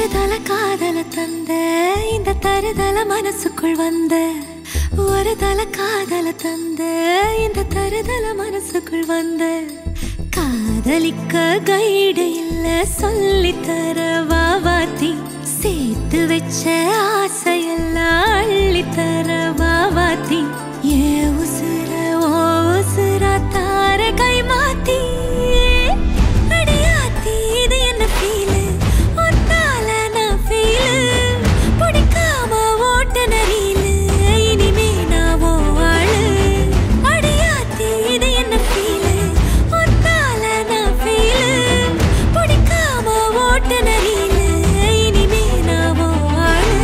ஒரு தல காதல தந்த இந்த தருதல மனசுக்குள் வந்த ஒரு தல காதல தந்த இந்த தருதல மனசுக்குள் வந்த காதலிக்க கைடு இல்ல சொல்லி தர வாவாத்தி சேர்த்து வச்ச ஆசையெல்லாம் அள்ளி தர வாவாத்தி ஏ உசுர ஓ உசுர தார கை மாத்தி அடியாத்தி இது என்ன ஃபீலு ஒன்னால நான் ஃபீலு பிடிக்காம ஓட்டுன ரீலு இனிமே நான் ஓ ஆளு அடியாத்தி இது என்ன ஃபீலு ஒன்னால நான் ஃபீலு பிடிக்காம ஓட்டுன ரீலு இனிமே நான் ஓ ஆளு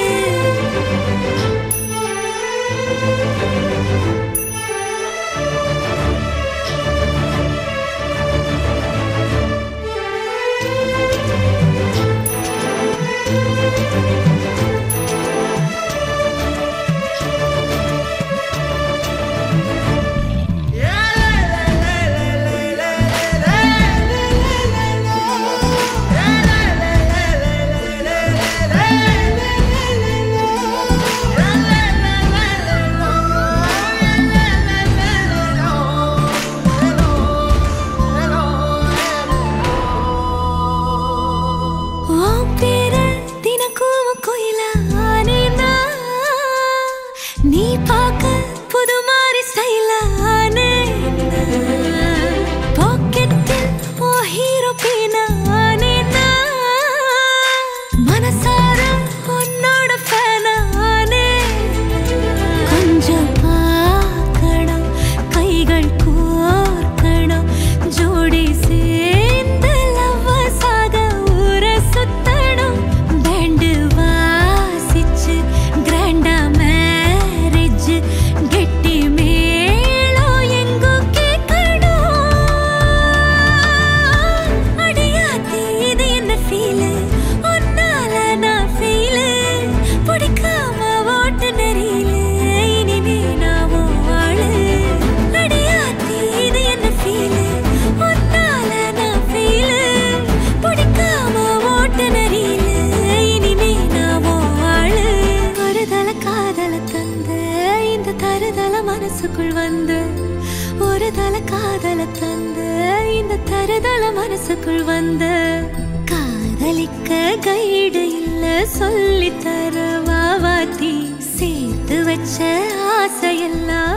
உன் பேர தினக்கும் கோயிலா ஆனேனா? நீ பார்க்க புது மாதிரி ஸ்டைலா ஆனேனா? பாக்கெட்டில் உன் hero pin ஆனேனா? மனசார உன்னோட fan ஆனேனா? கொஞ்சம் பார்க்கணும், கைகள் கோர்க்கணும், ஜோடி சேர்ந்து lovers ஆக ஊரை சுத்தணும். band வாசிச்சு grand ஆ marriage, கெட்டி மேளம் எங்கும் கேட்கணும். அடியாத்தி இது என்ன feel? உன்னால நான் feel. பிடிக்காம ஓட்டுன reel. இனிமே நான் உன் ஆளு. அடியாத்தி இது என்ன feel? உன்னால நான் feel. பிடிக்காம ஓட்டுன reel. இனிமே நான் உன் ஆளு. ஒரு தல காதல தந்த இந்த தருதல மனசுக்குள் வந்து ஒரு தல காதல தந்த இந்த தருதல மனசுக்குள் வந்து காதலிக்க கைடு இல்ல சொல்லி தர வாவாத்தி சேர்த்து வச்ச ஆசையெல்லாம்